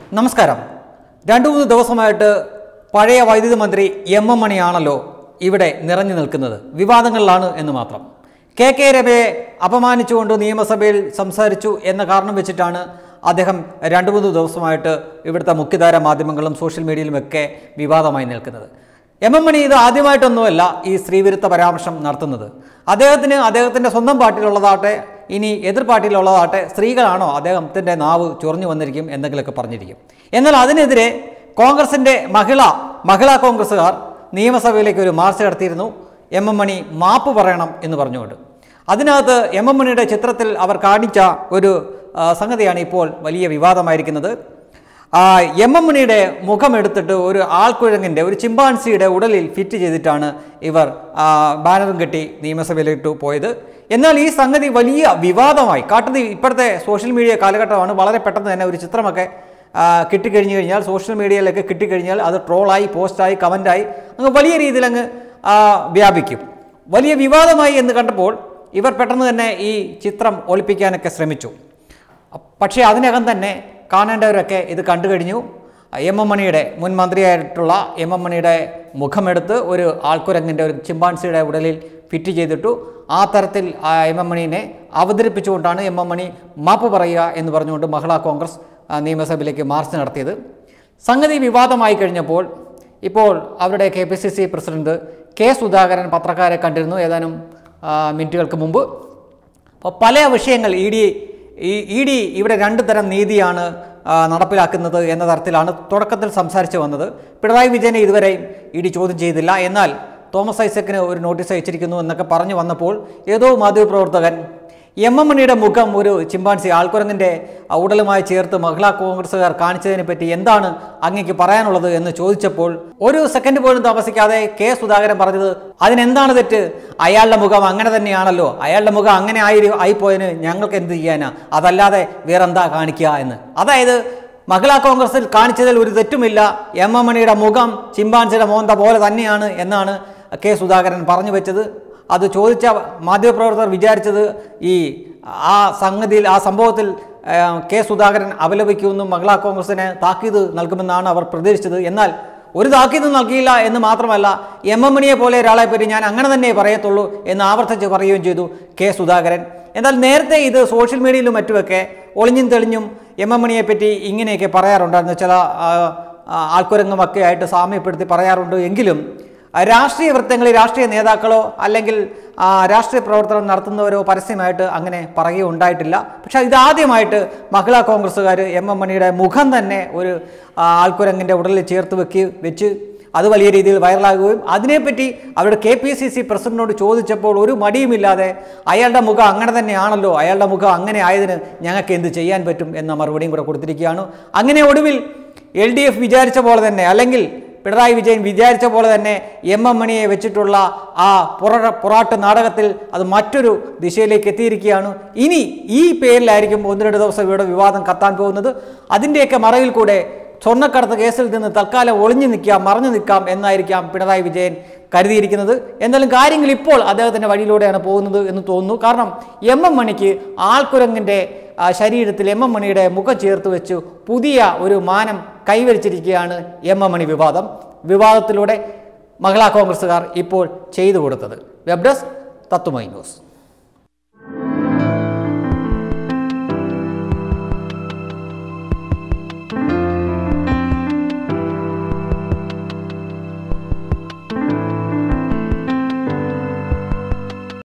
നമസ്കാരം രണ്ടു മൂന്ന് ദിവസമായിട്ട് പഴയ വൈദ്യുതി മന്ത്രി എം എം മണിയാണല്ലോ ഇവിടെ നിറഞ്ഞു നിൽക്കുന്നത് വിവാദങ്ങളിലാണ് എന്ന് മാത്രം കെ കെ രമയെ അപമാനിച്ചുകൊണ്ട് നിയമസഭയിൽ സംസാരിച്ചു എന്ന കാരണം വെച്ചിട്ടാണ് അദ്ദേഹം രണ്ടു മൂന്ന് ദിവസമായിട്ട് ഇവിടുത്തെ മുഖ്യധാര മാധ്യമങ്ങളും സോഷ്യൽ മീഡിയയിലുമൊക്കെ വിവാദമായി നിൽക്കുന്നത് എം എം മണി ഇത് ആദ്യമായിട്ടൊന്നുമല്ല ഈ സ്ത്രീവിരുദ്ധ പരാമർശം നടത്തുന്നത് അദ്ദേഹത്തിന് അദ്ദേഹത്തിൻ്റെ സ്വന്തം പാർട്ടിയിലുള്ളതാട്ടെ ഇനി എതിർ പാർട്ടിയിലുള്ളതാട്ടെ സ്ത്രീകളാണോ അദ്ദേഹത്തിൻ്റെ നാവ് ചൊറിഞ്ഞു വന്നിരിക്കും എന്തെങ്കിലുമൊക്കെ പറഞ്ഞിരിക്കും എന്നാൽ അതിനെതിരെ കോൺഗ്രസിൻ്റെ മഹിള മഹിളാ കോൺഗ്രസ്സുകാർ നിയമസഭയിലേക്ക് ഒരു മാർച്ച് നടത്തിയിരുന്നു എം എം മണി മാപ്പ് പറയണം എന്ന് പറഞ്ഞുകൊണ്ട് അതിനകത്ത് എം എം മണിയുടെ ചിത്രത്തിൽ അവർ കാണിച്ച ഒരു ആ, സംഗതിയാണ് ഇപ്പോൾ വലിയ വിവാദമായിരിക്കുന്നത് ആ, എം എം മണിയുടെ മുഖം എടുത്തിട്ട് ഒരു ആൾക്കുഴങ്ങിൻ്റെ ഒരു ചിമ്പാൻസിയുടെ ഉടലിൽ ഫിറ്റ് ചെയ്തിട്ടാണ് ഇവർ ആ, ബാനറും കെട്ടി നിയമസഭയിലിട്ടു പോയത് എന്നാൽ ഈ സംഗതി വലിയ വിവാദമായി കാട്ടുന്നത് ഇപ്പോഴത്തെ സോഷ്യൽ മീഡിയ കാലഘട്ടമാണ് വളരെ പെട്ടെന്ന് തന്നെ ഒരു ചിത്രമൊക്കെ ആ, കിട്ടിക്കഴിഞ്ഞു കഴിഞ്ഞാൽ സോഷ്യൽ മീഡിയയിലൊക്കെ കിട്ടിക്കഴിഞ്ഞാൽ അത് ട്രോളായി പോസ്റ്റായി കമൻ്റായി അങ്ങ് വലിയ രീതിയിൽ അങ്ങ് ആ, വ്യാപിക്കും വലിയ വിവാദമായി എന്ന് കണ്ടപ്പോൾ ഇവർ പെട്ടെന്ന് തന്നെ ഈ ചിത്രം ഒളിപ്പിക്കാനൊക്കെ ശ്രമിച്ചു പക്ഷേ അതിനകം തന്നെ കാണേണ്ടവരൊക്കെ ഇത് കണ്ടു കഴിഞ്ഞു എം എം മണിയുടെ മുൻ മന്ത്രിയായിട്ടുള്ള എം എം മണിയുടെ മുഖമെടുത്ത് ഒരു ആൾക്കുരങ്ങിൻ്റെ ഒരു ചിമ്പാൻസിയുടെ ഉടലിൽ ഫിറ്റ് ചെയ്തിട്ടു ആ തരത്തിൽ ആ എം എം മണീനെ അവതരിപ്പിച്ചുകൊണ്ടാണ് എം എം മണി മാപ്പ് പറയുക എന്ന് പറഞ്ഞുകൊണ്ട് മഹിളാ കോൺഗ്രസ് ആ, നിയമസഭയിലേക്ക് മാർച്ച് നടത്തിയത് സംഗതി വിവാദമായി കഴിഞ്ഞപ്പോൾ ഇപ്പോൾ അവരുടെ K P C C president K Sudhakaran പത്രക്കാരെ കണ്ടിരുന്നു ഏതാനും ആ, മിനിറ്റുകൾക്ക് മുമ്പ് അപ്പോൾ പല വിഷയങ്ങൾ ഇ ഡി ഇ ഡി ഇവിടെ രണ്ട് തരം നീതിയാണ് ആ, നടപ്പിലാക്കുന്നത് എന്ന തരത്തിലാണ് തുടക്കത്തിൽ സംസാരിച്ചു വന്നത് പിണറായി വിജയനെ ഇതുവരെയും ഇ ഡി ചോദ്യം ചെയ്തില്ല എന്നാൽ തോമസ് ഐസക്കിന് ഒരു നോട്ടീസ് അയച്ചിരിക്കുന്നു എന്നൊക്കെ പറഞ്ഞു വന്നപ്പോൾ ഏതോ മാധ്യമപ്രവർത്തകൻ എം എം മണിയുടെ മുഖം ഒരു ചിമ്പാൻസി ആൾക്കുരങ്ങിൻ്റെ ഉടലുമായി ചേർത്ത് മഹിളാ കോൺഗ്രസ്സുകാർ കാണിച്ചതിനെ പറ്റി എന്താണ് അങ്ങേക്ക് പറയാനുള്ളത് എന്ന് ചോദിച്ചപ്പോൾ ഒരു സെക്കൻഡ് പോലും താമസിക്കാതെ കെ സുധാകരൻ പറഞ്ഞത് അതിനെന്താണ് തെറ്റ് അയാളുടെ മുഖം അങ്ങനെ തന്നെയാണല്ലോ അയാളുടെ മുഖം അങ്ങനെ ആയി ആയിപ്പോയതിന് ഞങ്ങൾക്ക് എന്ത് ചെയ്യാനാ അതല്ലാതെ വേറെന്താ കാണിക്കുക എന്ന് അതായത് മഹിളാ കോൺഗ്രസിൽ കാണിച്ചതിൽ ഒരു തെറ്റുമില്ല എം എം മണിയുടെ മുഖം ചിമ്പാൻസിയുടെ മോന്ത പോലെ തന്നെയാണ് എന്നാണ് കെ സുധാകരൻ പറഞ്ഞു വെച്ചത് അത് ചോദിച്ച മാധ്യമപ്രവർത്തകർ വിചാരിച്ചത് ഈ ആ സംഗതിയിൽ ആ സംഭവത്തിൽ ആ, കെ സുധാകരൻ അപലപിക്കുമെന്നും മഹിളാ കോൺഗ്രസിന് താക്കീത് നൽകുമെന്നാണ് അവർ പ്രതീക്ഷിച്ചത് എന്നാൽ ഒരു താക്കീത് നൽകിയില്ല എന്ന് മാത്രമല്ല എം എം മണിയെ പോലെ ഒരാളെ പറ്റി ഞാൻ അങ്ങനെ തന്നെ പറയത്തുള്ളൂ എന്ന് ആവർത്തിച്ച് പറയുകയും ചെയ്തു കെ സുധാകരൻ എന്നാൽ നേരത്തെ ഇത് സോഷ്യൽ മീഡിയയിലും മറ്റുമൊക്കെ ഒളിഞ്ഞും തെളിഞ്ഞും എം എം മണിയെ പറ്റി ഇങ്ങനെയൊക്കെ പറയാറുണ്ടായിരുന്നു ചില ആ, ആ, ആൾക്കുരങ്ങുമൊക്കെ ആയിട്ട് സാമ്യപ്പെടുത്തി പറയാറുണ്ട് എങ്കിലും ആ, രാഷ്ട്രീയ വൃത്തങ്ങളിൽ രാഷ്ട്രീയ നേതാക്കളോ അല്ലെങ്കിൽ ആ, രാഷ്ട്രീയ പ്രവർത്തനം നടത്തുന്നവരോ പരസ്യമായിട്ട് അങ്ങനെ പറയുകയുണ്ടായിട്ടില്ല പക്ഷേ ഇതാദ്യമായിട്ട് മഹിളാ കോൺഗ്രസ്സുകാർ എം എം മണിയുടെ മുഖം തന്നെ ഒരു ആ, ആൾക്കുരങ്ങിൻ്റെ ഉടലിൽ ചേർത്ത് വെക്ക് വെച്ച് അത് വലിയ രീതിയിൽ വൈറലാകുകയും അതിനെപ്പറ്റി അവരുടെ കെ പി സി സി പ്രസിഡന്റിനോട് ചോദിച്ചപ്പോൾ ഒരു മടിയുമില്ലാതെ അയാളുടെ മുഖം അങ്ങനെ തന്നെയാണല്ലോ അയാളുടെ മുഖം അങ്ങനെ ആയതിന് ഞങ്ങൾക്ക് എന്ത് ചെയ്യാൻ പറ്റും എന്ന മറുപടിയും കൂടെ കൊടുത്തിരിക്കുകയാണ് അങ്ങനെ ഒടുവിൽ എൽ ഡി എഫ് വിചാരിച്ച പോലെ തന്നെ അല്ലെങ്കിൽ പിണറായി വിജയൻ വിചാരിച്ച പോലെ തന്നെ എം എം മണിയെ വെച്ചിട്ടുള്ള ആ പുറ പൊറാട്ട് നാടകത്തിൽ അത് മറ്റൊരു ദിശയിലേക്ക് എത്തിയിരിക്കുകയാണ് ഇനി ഈ പേരിലായിരിക്കും ഒന്ന് രണ്ട് ദിവസം ഇവിടെ വിവാദം കത്താൻ പോകുന്നത് അതിൻ്റെയൊക്കെ മറവിൽ കൂടെ സ്വർണ്ണക്കടത്ത് കേസിൽ നിന്ന് തൽക്കാലം ഒളിഞ്ഞു നിൽക്കാം മറഞ്ഞു നിൽക്കാം എന്നായിരിക്കാം പിണറായി വിജയൻ കരുതിയിരിക്കുന്നത് എന്നാലും കാര്യങ്ങൾ ഇപ്പോൾ അദ്ദേഹത്തിൻ്റെ വഴിയിലൂടെയാണ് പോകുന്നത് എന്ന് തോന്നുന്നു കാരണം എം എം മണിക്ക് ആൾക്കുരങ്ങിൻ്റെ ആ, ശരീരത്തിൽ എം എം മണിയുടെ മുഖം ചേർത്ത് വെച്ച് പുതിയ ഒരു മാനം കൈവരിച്ചിരിക്കുകയാണ് എം എം മണി വിവാദം വിവാദത്തിലൂടെ മഹിളാ കോൺഗ്രസ്സുകാർ ഇപ്പോൾ ചെയ്തു കൊടുത്തത് വെബ് ഡെസ്ക് തത്തുമൈ ന്യൂസ്